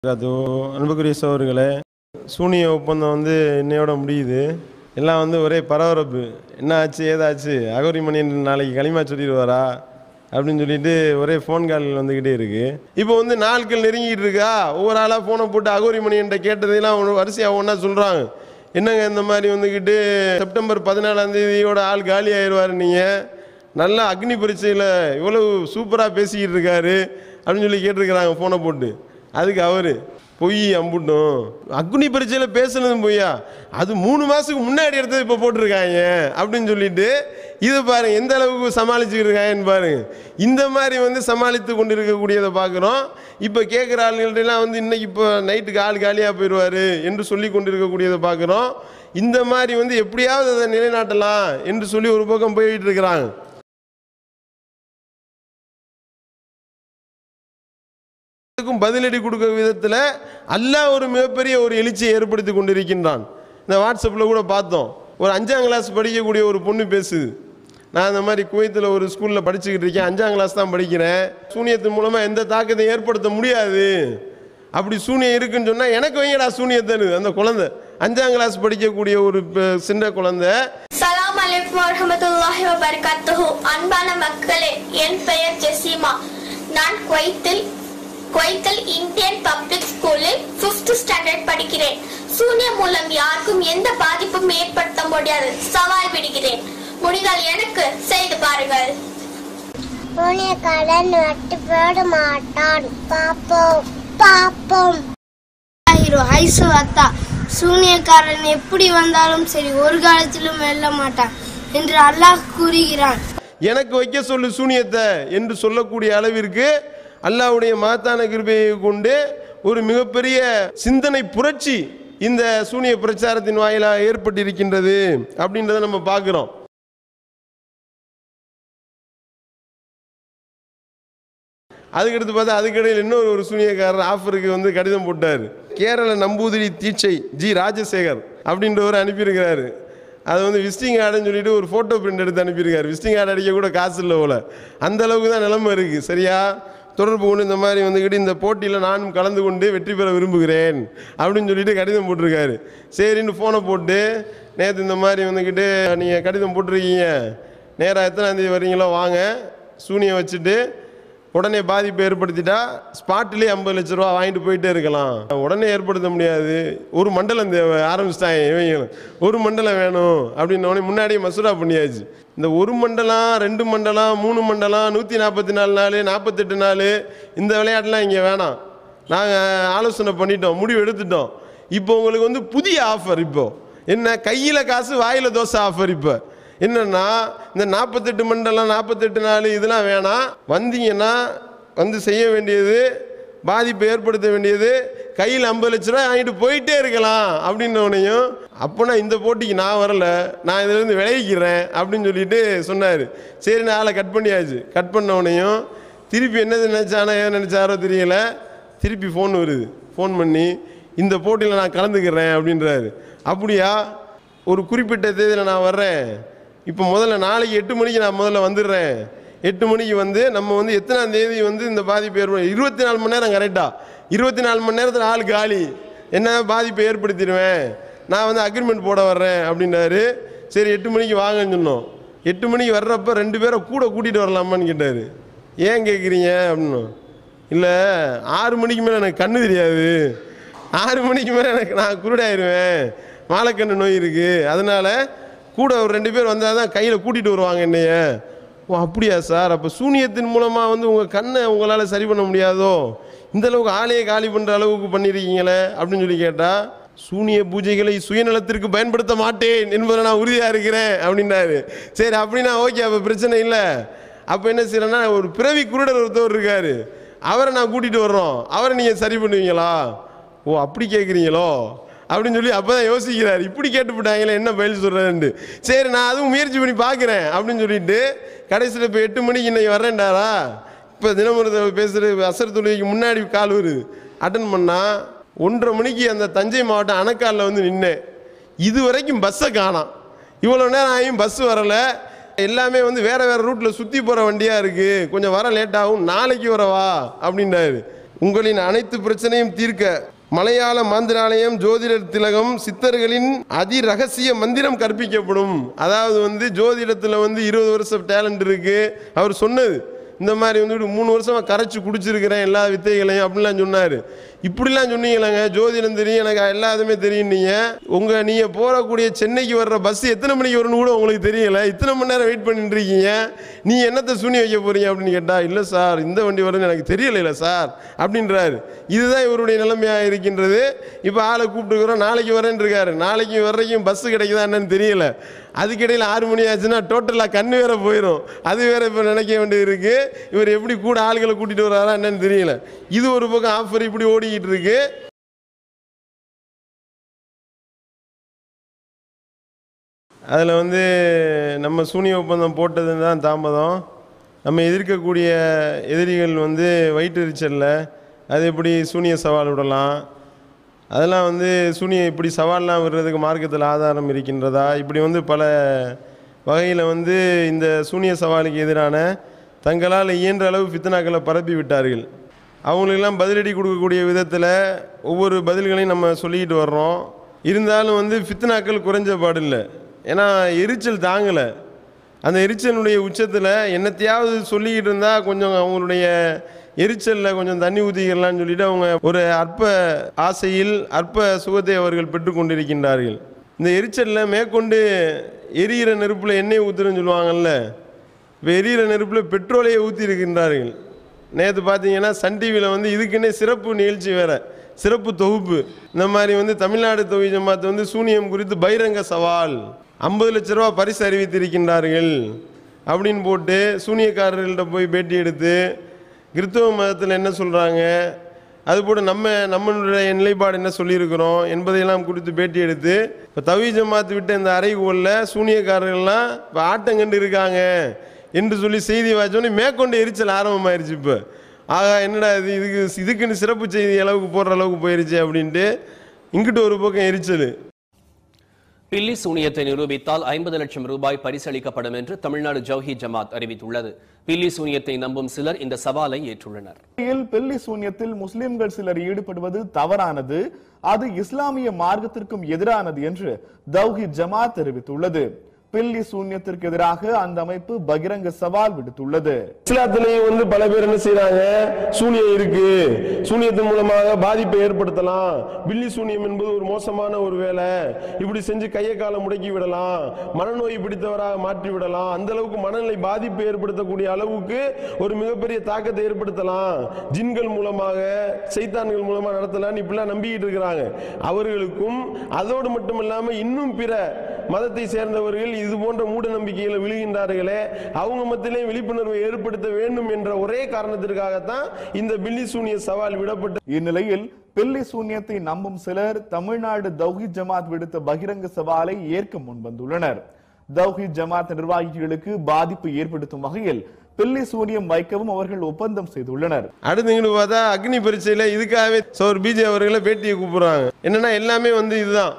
அது அன்புக்குரிய சோர்களே சூனிய ஒப்பந்தம் வந்து இன்னையோட முடியுது எல்லாம் வந்து ஒரே பரபரப்பு என்ன ஆச்சு ஏதாச்சு அகோரிமணியன் நாளைக்கு களிமா சொல்லிடுவாரா அப்படின்னு சொல்லிட்டு ஒரே ஃபோன் கால் வந்துக்கிட்டே இருக்கு இப்போ வந்து நாட்கள் நெருங்கிட்டு இருக்கா ஒவ்வொரு ஆளாக ஃபோனை போட்டு அகோரிமணியன்ட்ட கேட்டதெல்லாம் ஒன்று வரிசையாக ஒன்றா சொல்கிறாங்க என்னங்க இந்த மாதிரி வந்துக்கிட்டு செப்டம்பர் பதினாலாம் தேதியோட ஆள் காலி ஆயிடுவார் நீங்கள் நல்லா அக்னி பரீட்சையில் இவ்வளவு சூப்பராக பேசிக்கிட்டு இருக்காரு அப்படின்னு சொல்லி கேட்டிருக்கிறாங்க ஃபோனை போட்டு அதுக்கு அவர் பொய் அம்புட்டும் அக்னி பரீட்சையில் பேசுனதும் பொய்யா அது மூணு மாதத்துக்கு முன்னாடி எடுத்தது இப்போ போட்டிருக்காங்க அப்படின்னு சொல்லிட்டு இதை பாருங்க எந்த அளவுக்கு சமாளிச்சுக்கிட்டு இருக்காங்கன்னு பாருங்க இந்த மாதிரி வந்து சமாளித்து கொண்டு இருக்கக்கூடியதை பார்க்குறோம் இப்போ கேட்குற ஆளுங்கள்ட்டலாம் வந்து இன்னைக்கு இப்போ நைட்டுக்கு ஆள் காலியாக போயிடுவார் என்று சொல்லி கொண்டு இருக்கக்கூடியதை பார்க்குறோம் இந்த மாதிரி வந்து எப்படியாவது அதை நிலைநாட்டலாம் என்று சொல்லி ஒரு பக்கம் போயிட்டு இருக்கிறாங்க அதுக்கும் பதிலடி கொடுக்க விதத்தில் அல்லாஹ் ஒரு மிகப்பெரிய ஒரு எழுச்சியை ஏற்படுத்தி கொண்டிருக்கின்றான் இந்த வாட்ஸ்அப்பில் கூட பார்த்தோம் ஒரு அஞ்சாம் கிளாஸ் படிக்கக்கூடிய ஒரு பொண்ணு பேசுது நான் இந்த மாதிரி குவைத்தில் ஒரு ஸ்கூலில் படிச்சுக்கிட்டு இருக்கேன் அஞ்சாம் கிளாஸ் தான் படிக்கிறேன் சூனியத்தின் மூலமாக எந்த தாக்கத்தையும் ஏற்படுத்த முடியாது அப்படி சூனியம் இருக்குன்னு சொன்னால் எனக்கு வைங்கடா சூனியத்தனு அந்த குழந்தை அஞ்சாம் கிளாஸ் படிக்கக்கூடிய ஒரு பெ- சின்ன குழந்தை சலாம் அலைக்கும் வரஹமத்துல்லாஹி வபரகாத்துஹு அன்பான மக்களே என் பெயர் ஜெசிமா நான் குவைத்தில் குவைத்தில் இந்தியன் பப்ளிக் ஸ்கூலில் ஃபிஃப்த் ஸ்டாண்டர்ட் படிக்கிறேன் சூனியம் மூலம் யாருக்கும் எந்த பாதிப்பும் ஏற்படுத்த முடியாது சவால் விடுகிறேன் முடிந்தால் எனக்கு செய்து பாருங்கள் கடன் வட்டி போட மாட்டான் பாப்போம் பாப்போம் ஹீரோ ஐசு அத்தா சூனியக்காரன் எப்படி வந்தாலும் சரி ஒரு காலத்திலும் வெல்ல மாட்டான் என்று அல்லாஹ் கூறுகிறான் எனக்கு வைக்க சொல்லு சூனியத்தை என்று சொல்லக்கூடிய அளவிற்கு அல்லாஹ்வுடைய மகத்தான கிருபையை கொண்டு ஒரு மிகப்பெரிய சிந்தனை புரட்சி இந்த சூனிய பிரச்சாரத்தின் வாயிலாக ஏற்பட்டிருக்கின்றது அப்படின்றத நம்ம பார்க்குறோம் அதுக்கடுத்து பார்த்தா அதுக்கிடையில் இன்னொரு ஒரு சூனியக்காரர் ஆஃபருக்கு வந்து கடிதம் போட்டார் கேரள நம்பூதிரி தீட்சை ஜி ராஜசேகர் அப்படின்றவர் அனுப்பியிருக்கிறாரு அது வந்து விசிட்டிங் கார்டுன்னு சொல்லிட்டு ஒரு ஃபோட்டோ பிரிண்ட் எடுத்து அனுப்பியிருக்காரு விசிட்டிங் கார்டு அடிக்க கூட காசு இல்லை போல அந்த அளவுக்கு தான் நிலைமை இருக்குது சரியா தொடர்பு கொண்டு இந்த மாதிரி வந்துக்கிட்டு இந்த போட்டியில் நானும் கலந்து கொண்டு வெற்றி பெற விரும்புகிறேன் அப்படின்னு சொல்லிட்டு கடிதம் போட்டிருக்காரு சரின்னு ஃபோனை போட்டு நேற்று இந்த மாதிரி வந்துக்கிட்டு நீங்கள் கடிதம் போட்டிருக்கீங்க நேராக எத்தனாம் தேதி வரீங்களோ வாங்க சூனியம் வச்சுட்டு உடனே பாதிப்பை ஏற்படுத்திட்டா ஸ்பாட்லேயே ஐம்பது லட்ச ரூபா வாங்கிட்டு போயிட்டே இருக்கலாம் உடனே ஏற்படுத்த முடியாது ஒரு மண்டலம் தேவை ஆரம்பிச்சிட்டாங்க இவங்க ஒரு மண்டலம் வேணும் அப்படின்ன உடனே முன்னாடியே மசூரா பண்ணியாச்சு இந்த ஒரு மண்டலம் ரெண்டு மண்டலம் மூணு மண்டலம் நூற்றி நாற்பத்தி நாலு நாள் நாற்பத்தெட்டு நாள் இந்த விளையாட்டுலாம் இங்கே வேணாம் நாங்கள் ஆலோசனை பண்ணிட்டோம் முடிவு எடுத்துட்டோம் இப்போ உங்களுக்கு வந்து புதிய ஆஃபர் இப்போ என்ன கையில் காசு வாயில் தோசை ஆஃபர் இப்போ என்னன்னா இந்த நாற்பத்தெட்டு மண்டலம் நாற்பத்தெட்டு நாள் இதெல்லாம் வேணாம் வந்தீங்கன்னா வந்து செய்ய வேண்டியது பாதிப்பை ஏற்படுத்த வேண்டியது கையில் ஐம்பது லட்ச ரூபாய் வாங்கிட்டு போயிட்டே இருக்கலாம் அப்படின்னோடனையும் அப்போனா இந்த போட்டிக்கு நான் வரல நான் இதிலேருந்து விளைவிக்கிறேன் அப்படின்னு சொல்லிட்டு சொன்னார் சரி நான் ஆளை கட் பண்ணியாச்சு கட் பண்ண திருப்பி என்ன நினச்சானோ ஏன் நினச்சாரோ தெரியல திருப்பி ஃபோன் வருது ஃபோன் பண்ணி இந்த போட்டியில் நான் கலந்துக்கிறேன் அப்படின்றாரு அப்படியா ஒரு குறிப்பிட்ட தேதியில் நான் வர்றேன் இப்போ முதல்ல நாளைக்கு எட்டு மணிக்கு நான் முதல்ல வந்துடுறேன் எட்டு மணிக்கு வந்து நம்ம வந்து எத்தனாம் தேதி வந்து இந்த பாதிப்பு ஏற்படும் இருபத்தி நாலு மணி நேரம் கரெக்டாக இருபத்தி நாலு மணி நேரத்தில் ஆள் காலி என்ன பாதிப்பை ஏற்படுத்திடுவேன் நான் வந்து அக்ரிமெண்ட் போட வர்றேன் அப்படின்னாரு சரி எட்டு மணிக்கு வாங்கன்னு சொன்னோம் எட்டு மணிக்கு வர்றப்ப ரெண்டு பேரை கூட கூட்டிகிட்டு வரலாமான்னு கேட்டார் ஏன் கேட்குறீங்க அப்படின்னு இல்லை ஆறு மணிக்கு மேலே எனக்கு கண்ணு தெரியாது ஆறு மணிக்கு மேலே எனக்கு நான் குருடாயிருவேன் மாலைக்கண்ணு நோய் இருக்குது அதனால் கூட ஒரு ரெண்டு பேர் வந்தால் தான் கையில் கூட்டிகிட்டு வருவாங்க என்னைய ஓ அப்படியா சார் அப்போ சூனியத்தின் மூலமாக வந்து உங்கள் கண்ணை உங்களால் சரி பண்ண முடியாதோ இந்த அளவுக்கு ஆளையே காலி பண்ணுற அளவுக்கு பண்ணியிருக்கீங்களே அப்படின்னு சொல்லி கேட்டால் சூனிய பூஜைகளை சுயநலத்திற்கு பயன்படுத்த மாட்டேன் என்பதில் நான் உறுதியாக இருக்கிறேன் அப்படின்னாரு சரி அப்படின்னா ஓகே அப்போ பிரச்சனை இல்லை அப்போ என்ன செய்யறேன்னா ஒரு பிறவி குருடர் ஒருத்தவர் இருக்காரு அவரை நான் கூட்டிகிட்டு வர்றோம் அவரை நீங்கள் சரி பண்ணுவீங்களா ஓ அப்படி கேட்குறீங்களோ அப்படின்னு சொல்லி அப்போ தான் யோசிக்கிறார் இப்படி கேட்டுவிட்டாங்களே என்ன பதில் சொல்கிறேன்ட்டு சரி நான் அதுவும் முயற்சி பண்ணி பார்க்குறேன் அப்படின்னு சொல்லிட்டு கடைசியில் இப்போ எட்டு மணிக்கு இன்னைக்கு வரேன்டாரா இப்போ தினமரத்தை பேசுகிற அசர் தொழுகைக்கு முன்னாடி கால் வருது அட்டன் பண்ணால் ஒன்றரை மணிக்கு அந்த தஞ்சை மாவட்டம் அணக்காலில் வந்து நின்னேன் இது வரைக்கும் பஸ்ஸை காணாம் இவ்வளோ நேரம் ஆகியும் பஸ் வரலை எல்லாமே வந்து வேற வேற ரூட்ல சுத்தி போற வண்டியா இருக்கு கொஞ்சம் வர லேட் ஆகும் நாளைக்கு வரவா அப்படின்னாரு உங்களின் அனைத்து பிரச்சனையும் தீர்க்க மலையாள மாந்திராலயம் ஜோதிடர் திலகம் சித்தர்களின் அதிரகசிய மந்திரம் கற்பிக்கப்படும் அதாவது வந்து ஜோதிடத்தில் வந்து இருபது வருஷம் டேலண்ட் இருக்கு அவர் சொன்னது இந்த மாதிரி வந்து மூணு வருஷமா கரைச்சி குடிச்சிருக்கிறேன் எல்லா வித்தைகளையும் அப்படிலாம் சொன்னார் இப்படிலாம் சொன்னீங்களாங்க ஜோதிடம் தெரியும் எனக்கு எல்லாத்துமே தெரியும் நீங்கள் உங்கள் நீங்கள் போகக்கூடிய சென்னைக்கு வர்ற பஸ் எத்தனை மணிக்கு வரும்னு கூட உங்களுக்கு தெரியல இத்தனை மணி நேரம் வெயிட் பண்ணிட்டு இருக்கீங்க நீ என்னத்தை சூனி வைக்க போறீங்க அப்படின்னு கேட்டால் இல்லை சார் இந்த வண்டி வரும்னு எனக்கு தெரியல சார் அப்படின்றாரு இதுதான் இவருடைய நிலைமையாக இருக்கின்றது இப்போ ஆளை கூப்பிட்டுக்கிறோம் நாளைக்கு வரேன்னு இருக்காரு நாளைக்கு வர்றதையும் பஸ் கிடைக்குதா என்னன்னு தெரியல அதுக்கிடையில் ஆறு மணி ஆச்சுன்னா டோட்டலாக கண்ணு வேற போயிடும் அது வேற இப்போ நினைக்க வேண்டியது இருக்கு இவர் எப்படி கூட ஆளுகளை கூட்டிட்டு வர்றாரா என்னன்னு தெரியல இது ஒரு பக்கம் ஆஃபர் இப்படி ஓடிக்கிட்டு இருக்கு அதில் வந்து நம்ம சூனிய ஒப்பந்தம் போட்டது தான் தாமதம் நம்ம எதிர்க்கக்கூடிய எதிரிகள் வந்து வயிற்றெரிச்சலில் அது எப்படி சூனிய சவால் விடலாம் அதெல்லாம் வந்து சூனிய இப்படி சவால்லாம் விடுறதுக்கு மார்க்கத்தில் ஆதாரம் இருக்கின்றதா இப்படி வந்து பல வகையில் வந்து இந்த சூனிய சவாலுக்கு எதிரான தங்களால் இயன்ற அளவு ஃபித்னாக்களை பரப்பி விட்டார்கள் அவங்களுக்கெல்லாம் பதிலடி கொடுக்கக்கூடிய விதத்தில் ஒவ்வொரு பதில்களையும் நம்ம சொல்லிக்கிட்டு வர்றோம் இருந்தாலும் வந்து ஃபித்னாக்கள் குறைஞ்ச பாடில்லை ஏன்னா எரிச்சல் தாங்கலை அந்த எரிச்சலுடைய உச்சத்தில் என்னத்தையாவது சொல்லிக்கிட்டு இருந்தால் கொஞ்சம் அவங்களுடைய எரிச்சலில் கொஞ்சம் தண்ணி ஊற்றிக்கலாம்னு சொல்லிட்டு அவங்க ஒரு அற்ப ஆசையில் அற்ப சுகத்தை அவர்கள் பெற்றுக்கொண்டிருக்கின்றார்கள் இந்த எரிச்சலில் மேற்கொண்டு எரியிற நெருப்பில் எண்ணெய் ஊற்றுறேன்னு சொல்லுவாங்கல்ல இப்போ எரியிற நெருப்பில் பெட்ரோலையே ஊற்றி இருக்கின்றார்கள் நேற்று பார்த்தீங்கன்னா சன் டிவியில் வந்து இதுக்குன்னே சிறப்பு நிகழ்ச்சி வேற சிறப்பு தொகுப்பு இந்த மாதிரி வந்து தமிழ்நாடு தொகுதி ஜமாத் வந்து சூனியம் குறித்து பகிரங்க சவால் ஐம்பது லட்ச ரூபா பரிசு அறிவித்திருக்கின்றார்கள் அப்படின்னு போட்டு சூனியக்காரர்கள்ட்ட போய் பேட்டி எடுத்து கிறிஸ்தவ மதத்தில் என்ன சொல்கிறாங்க அதுபோல் நம்ம நம்மளுடைய நிலைப்பாடு என்ன சொல்லியிருக்கிறோம் என்பதையெல்லாம் குறித்து பேட்டி எடுத்து இப்போ தவி ஜமாத் விட்ட இந்த அறைகோலில் சூனியக்காரர்கள்லாம் இப்போ ஆட்டங்கண்டு இருக்காங்க என்று சொல்லி செய்தி வாச்சோன்னே மேற்கொண்டு எரிச்சல் ஆரம்பமாயிருச்சு இப்போ ஆகா என்னடா இது இதுக்கு இதுக்குன்னு சிறப்பு செய்தி அளவுக்கு போடுற அளவுக்கு போயிருச்சு அப்படின்ட்டு இங்கிட்டு ஒரு பக்கம் எரிச்சல் பில்லி சூனியத்தை நிரூபித்தால் ஐம்பது லட்சம் ரூபாய் பரிசளிக்கப்படும் என்று தமிழ்நாடு ஜவுஹி ஜமாத் அறிவித்துள்ளது பில்லி சூனியத்தை நம்பும் சிலர் இந்த சவாலை ஏற்றுள்ளனர் இல் பெல்லி சூன்யத்தில் முஸ்லிம்கள் சிலர் ஈடுபடுவது தவறானது அது இஸ்லாமிய மார்க்கத்திற்கும் எதிரானது என்று தௌஹித் ஜமாத் தெரிவித்துள்ளது பில்லி சூன்யத்திற்கு எதிராக அந்த அமைப்பு பகிரங்க சவால் விடுத்துள்ளது இஸ்லாத்திலையும் வந்து பல பேர் என்ன செய்றாங்க சூனியம் இருக்கு சூனியத்தின் மூலமாக பாதிப்பை ஏற்படுத்தலாம் பில்லி சூனியம் என்பது ஒரு மோசமான ஒரு வேலை இப்படி செஞ்சு கையை காலை முடக்கி விடலாம் மனநோய் பிடித்தவராக மாற்றி விடலாம் அந்த அளவுக்கு மனநிலை பாதிப்பு ஏற்படுத்தக்கூடிய அளவுக்கு ஒரு மிகப்பெரிய தாக்கத்தை ஏற்படுத்தலாம் ஜின்கள் மூலமாக சைத்தான்கள் மூலமாக நடத்தலாம் இப்படிலாம் நம்பிக்கிட்டு இருக்கிறாங்க அவர்களுக்கும் அதோடு மட்டுமல்லாம இன்னும் பிற மதத்தை சேர்ந்தவர்கள் இது போன்ற மூட நம்பிக்கைகளை விழுகின்றார்களே அவங்க மத்தியிலே விழிப்புணர்வை ஏற்படுத்த வேண்டும் என்ற ஒரே காரணத்திற்காகத்தான் இந்த பில்லி சூனிய சவால் விடப்பட்டு இந்நிலையில் பில்லி சூன்யத்தை நம்பும் சிலர் தமிழ்நாடு தௌஹித் ஜமாத் விடுத்த பகிரங்க சவாலை ஏற்க முன்வந்துள்ளனர் தௌஹித் ஜமாத் நிர்வாகிகளுக்கு பாதிப்பு ஏற்படுத்தும் வகையில் பில்லி சூனியம் வைக்கவும் அவர்கள் ஒப்பந்தம் செய்துள்ளனர் அடுத்து இங்கிட்டு பார்த்தா அக்னி பரீட்சையில் இதுக்காகவே சோர் பிஜே அவர்களை பேட்டியை கூப்பிடுறாங்க என்னன்னா எல்லாமே வந்து இதுதான்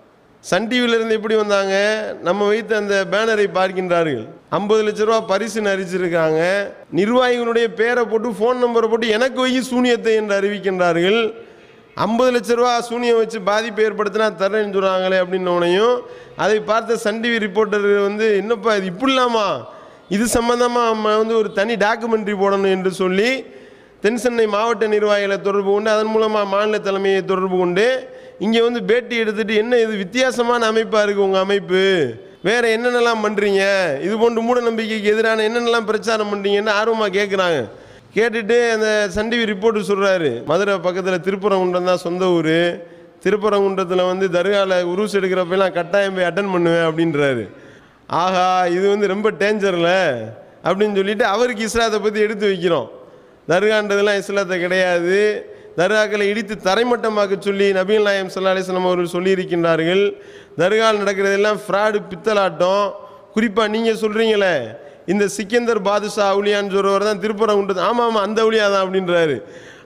சன் டிவில இருந்து எப்படி வந்தாங்க நம்ம வைத்த அந்த பேனரை பார்க்கின்றார்கள் ஐம்பது லட்ச ரூபா பரிசுன்னு அறிவிச்சிருக்காங்க நிர்வாகிகளுடைய பேரை போட்டு ஃபோன் நம்பரை போட்டு எனக்கு வை சூனியத்தை என்று அறிவிக்கின்றார்கள் ஐம்பது லட்ச ரூபா சூனியம் வச்சு பாதிப்பு ஏற்படுத்தினா தரேன்னு சொல்கிறாங்களே அப்படின்னோனையும் அதை பார்த்த சன் டிவி ரிப்போர்ட்டர் வந்து என்னப்பா இது இப்படிலாமா இது சம்பந்தமாக நம்ம வந்து ஒரு தனி டாக்குமெண்ட்ரி போடணும் என்று சொல்லி தென் சென்னை மாவட்ட நிர்வாகிகளை தொடர்பு கொண்டு அதன் மூலமாக மாநில தலைமையை தொடர்பு கொண்டு இங்கே வந்து பேட்டி எடுத்துட்டு என்ன இது வித்தியாசமான அமைப்பாக இருக்குது உங்கள் அமைப்பு வேற என்னென்னலாம் பண்ணுறீங்க இது போன்ற மூட நம்பிக்கைக்கு எதிரான என்னென்னலாம் பிரச்சாரம் பண்ணுறீங்கன்னு ஆர்வமாக கேட்குறாங்க கேட்டுட்டு அந்த சன் டிவி ரிப்போர்ட்டு சொல்கிறாரு மதுரை பக்கத்தில் திருப்பரங்குன்றம் தான் சொந்த ஊர் திருப்பரங்குன்றத்தில் வந்து தர்காவில் உருஸ் எடுக்கிறப்பெல்லாம் கட்டாயம் போய் அட்டன் பண்ணுவேன் அப்படின்றாரு ஆஹா இது வந்து ரொம்ப டேஞ்சரில் அப்படின்னு சொல்லிட்டு அவருக்கு இஸ்லாத்தை பற்றி எடுத்து வைக்கிறோம் தர்கான்றதெல்லாம் இஸ்லாத்தை கிடையாது தர்காக்களை இடித்து தரைமட்டமாக்க சொல்லி நபீல் நாயம் சல்லா அலிஸ்லாம் அவர்கள் சொல்லியிருக்கின்றார்கள் தர்கால் நடக்கிறதெல்லாம் ஃப்ராடு பித்தலாட்டம் குறிப்பாக நீங்கள் சொல்கிறீங்களே இந்த சிக்கந்தர் பாதுஷா அவுலியான்னு சொல்கிறவர் தான் திருப்பரங்குன்றது ஆமாம் ஆமாம் அந்த அவுலியா தான் அப்படின்றாரு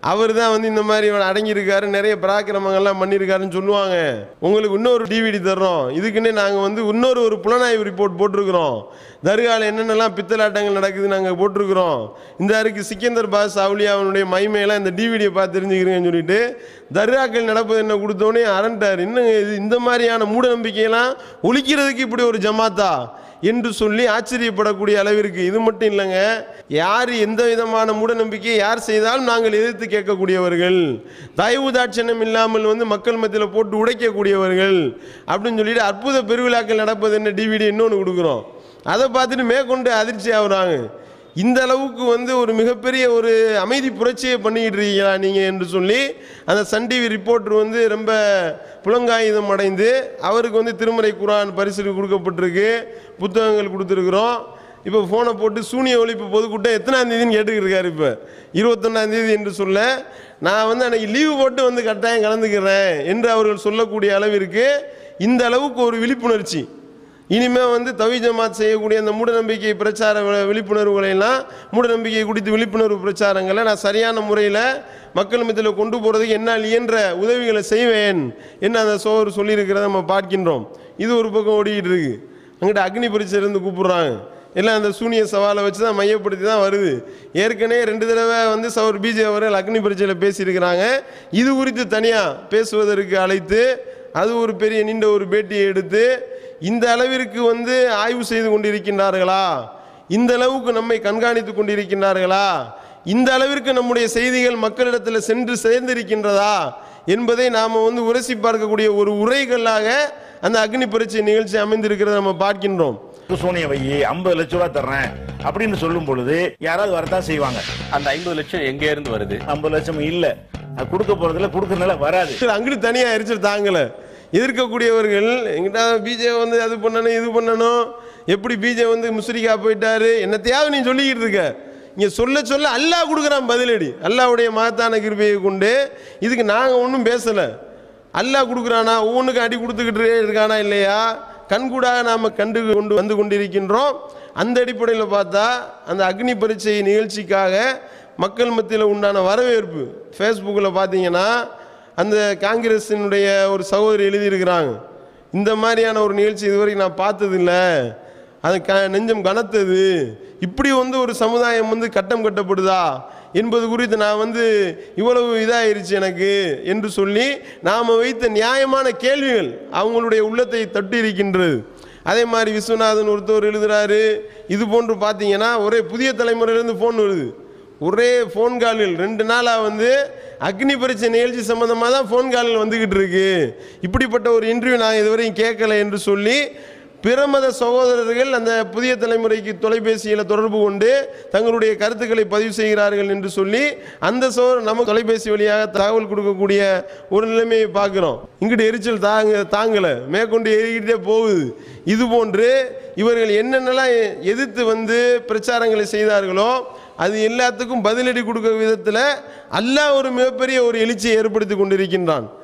அவர் தான் வந்து இந்த மாதிரி இவன் அடங்கியிருக்காரு நிறைய பராக்கிரமங்கள்லாம் பண்ணியிருக்காருன்னு சொல்லுவாங்க உங்களுக்கு இன்னொரு டிவிடி தர்றோம் இதுக்குன்னே நாங்கள் வந்து இன்னொரு ஒரு புலனாய்வு ரிப்போர்ட் போட்டிருக்கிறோம் தர்காவில் என்னென்னலாம் பித்தலாட்டங்கள் நடக்குது நாங்கள் போட்டிருக்கிறோம் இந்த அருக்கு சிக்கந்தர் பாஸ் அவுலியாவனுடைய மைமையெல்லாம் இந்த டிவிடியை பார்த்து தெரிஞ்சுக்கிறீங்கன்னு சொல்லிட்டு தர்காக்கள் நடப்பது என்ன கொடுத்தோடனே அரண்டார் என்னங்க இது இந்த மாதிரியான மூட நம்பிக்கையெல்லாம் ஒழிக்கிறதுக்கு இப்படி ஒரு ஜமாத்தா என்று சொல்லி ஆச்சரியப்படக்கூடிய அளவிற்கு இது மட்டும் இல்லைங்க யார் எந்த விதமான மூட நம்பிக்கையை யார் செய்தாலும் நாங்கள் எதிர்த்து கேட்கக்கூடியவர்கள் தயவு தாட்சணம் இல்லாமல் வந்து மக்கள் மத்தியில் போட்டு உடைக்கக்கூடியவர்கள் அப்படின்னு சொல்லிட்டு அற்புத பெருவிழாக்கள் நடப்பது என்ன டிவிடி இன்னொன்று கொடுக்குறோம் அதை பார்த்துட்டு மேற்கொண்டு அதிர்ச்சி ஆகுறாங்க இந்த அளவுக்கு வந்து ஒரு மிகப்பெரிய ஒரு அமைதி புரட்சியை பண்ணிக்கிட்டு இருக்கீங்களா நீங்கள் என்று சொல்லி அந்த சன் டிவி ரிப்போர்ட்டர் வந்து ரொம்ப புலங்காயுதம் அடைந்து அவருக்கு வந்து திருமறை குரான் பரிசு கொடுக்கப்பட்டிருக்கு புத்தகங்கள் கொடுத்துருக்குறோம் இப்போ ஃபோனை போட்டு சூனிய ஒழிப்பு பொதுக்கூட்டம் எத்தனாம் தேதின்னு கேட்டுக்கிட்டு இருக்காரு இப்போ இருபத்தொன்னாம் தேதி என்று சொல்ல நான் வந்து அன்னைக்கு லீவு போட்டு வந்து கட்டாயம் கலந்துக்கிறேன் என்று அவர்கள் சொல்லக்கூடிய அளவிற்கு இந்த அளவுக்கு ஒரு விழிப்புணர்ச்சி இனிமே வந்து தவி ஜமாத் செய்யக்கூடிய அந்த மூடநம்பிக்கை பிரச்சார வி- விழிப்புணர்வுகளை எல்லாம் மூடநம்பிக்கை குறித்து விழிப்புணர்வு பிரச்சாரங்களை நான் சரியான முறையில் மக்கள் மத்தியில் கொண்டு போகிறதுக்கு என்னால் இயன்ற உதவிகளை செய்வேன் என்று அந்த சோர் சொல்லியிருக்கிறத நம்ம பார்க்கின்றோம் இது ஒரு பக்கம் ஓடிக்கிட்டு இருக்கு அங்கிட்ட அக்னி பரீட்சை இருந்து கூப்பிடுறாங்க எல்லாம் அந்த சூனிய சவாலை வச்சு தான் மையப்படுத்தி தான் வருது ஏற்கனவே ரெண்டு தடவை வந்து சவர் பிஜே அவர்கள் அக்னி பரீட்சையில் பேசியிருக்கிறாங்க இது குறித்து தனியாக பேசுவதற்கு அழைத்து அது ஒரு பெரிய நீண்ட ஒரு பேட்டியை எடுத்து இந்த அளவிற்கு வந்து ஆய்வு செய்து கொண்டிருக்கின்றார்களா இந்த அளவுக்கு நம்மை கண்காணித்து கொண்டிருக்கின்றார்களா இந்த அளவிற்கு நம்முடைய செய்திகள் மக்களிடத்தில் சென்று சேர்ந்திருக்கின்றதா என்பதை நாம் வந்து உரசி பார்க்கக்கூடிய ஒரு உரைகளாக அந்த அக்னி பரீட்சை நிகழ்ச்சி அமைந்திருக்கிறத நம்ம பார்க்கின்றோம் சூனிய வையி ஐம்பது லட்ச ரூபா தர்றேன் அப்படின்னு சொல்லும் பொழுது யாராவது வரத்தான் செய்வாங்க அந்த ஐம்பது லட்சம் எங்க இருந்து வருது ஐம்பது லட்சம் இல்ல அது கொடுக்க போறதுல கொடுக்கறதுனால வராது அங்கிட்டு தனியாக எரிச்சல் தாங்கல எதிர்க்கக்கூடியவர்கள் எங்கிட்ட பிஜே வந்து அது பண்ணணும் இது பண்ணணும் எப்படி பிஜே வந்து முஸ்ரிக்கா போயிட்டாரு என்னத்தையாவது நீ சொல்லிக்கிட்டு இருக்க இங்கே சொல்ல சொல்ல அல்லாஹ் கொடுக்குறான் பதிலடி அல்லாஹ்வுடைய மகத்தான கிருபையை கொண்டு இதுக்கு நாங்கள் ஒன்றும் பேசலை அல்லாஹ் கொடுக்குறானா ஒவ்வொன்றுக்கு அடி கொடுத்துக்கிட்டு இருக்கானா இல்லையா கண்கூடாக நாம் கண்டு கொண்டு வந்து கொண்டிருக்கின்றோம் அந்த அடிப்படையில் பார்த்தா அந்த அக்னி பரீட்சை நிகழ்ச்சிக்காக மக்கள் மத்தியில் உண்டான வரவேற்பு ஃபேஸ்புக்கில் பார்த்தீங்கன்னா அந்த காங்கிரஸினுடைய ஒரு சகோதரி எழுதியிருக்கிறாங்க இந்த மாதிரியான ஒரு நிகழ்ச்சி இதுவரைக்கும் நான் பார்த்ததில்ல அது க நெஞ்சம் கனத்தது இப்படி வந்து ஒரு சமுதாயம் வந்து கட்டம் கட்டப்படுதா என்பது குறித்து நான் வந்து இவ்வளவு இதாயிருச்சு எனக்கு என்று சொல்லி நாம் வைத்த நியாயமான கேள்விகள் அவங்களுடைய உள்ளத்தை தட்டி இருக்கின்றது அதே மாதிரி விஸ்வநாதன் ஒருத்தவர் எழுதுறாரு இது போன்று பார்த்தீங்கன்னா ஒரே புதிய தலைமுறையிலேருந்து ஃபோன் வருது ஒரே ஃபோன் கால்கள் ரெண்டு நாளாக வந்து அக்னி பரீட்சை நிகழ்ச்சி சம்மந்தமாக தான் ஃபோன் கால்கள் வந்துக்கிட்டு இருக்கு இப்படிப்பட்ட ஒரு இன்டர்வியூ நான் இதுவரையும் கேட்கல என்று சொல்லி பிரமத சகோதரர்கள் அந்த புதிய தலைமுறைக்கு தொலைபேசியில் தொடர்பு கொண்டு தங்களுடைய கருத்துக்களை பதிவு செய்கிறார்கள் என்று சொல்லி அந்த சோதரர் நம்ம தொலைபேசி வழியாக தகவல் கொடுக்கக்கூடிய ஒரு நிலைமையை பார்க்குறோம் இங்கிட்டு எரிச்சல் தாங்க தாங்கலை மேற்கொண்டு எரிக்கிட்டே போகுது இது போன்று இவர்கள் என்னென்னலாம் எதிர்த்து வந்து பிரச்சாரங்களை செய்தார்களோ அது எல்லாத்துக்கும் பதிலடி கொடுக்க விதத்தில் அல்லாஹ் ஒரு மிகப்பெரிய ஒரு எழுச்சியை ஏற்படுத்தி கொண்டிருக்கின்றான்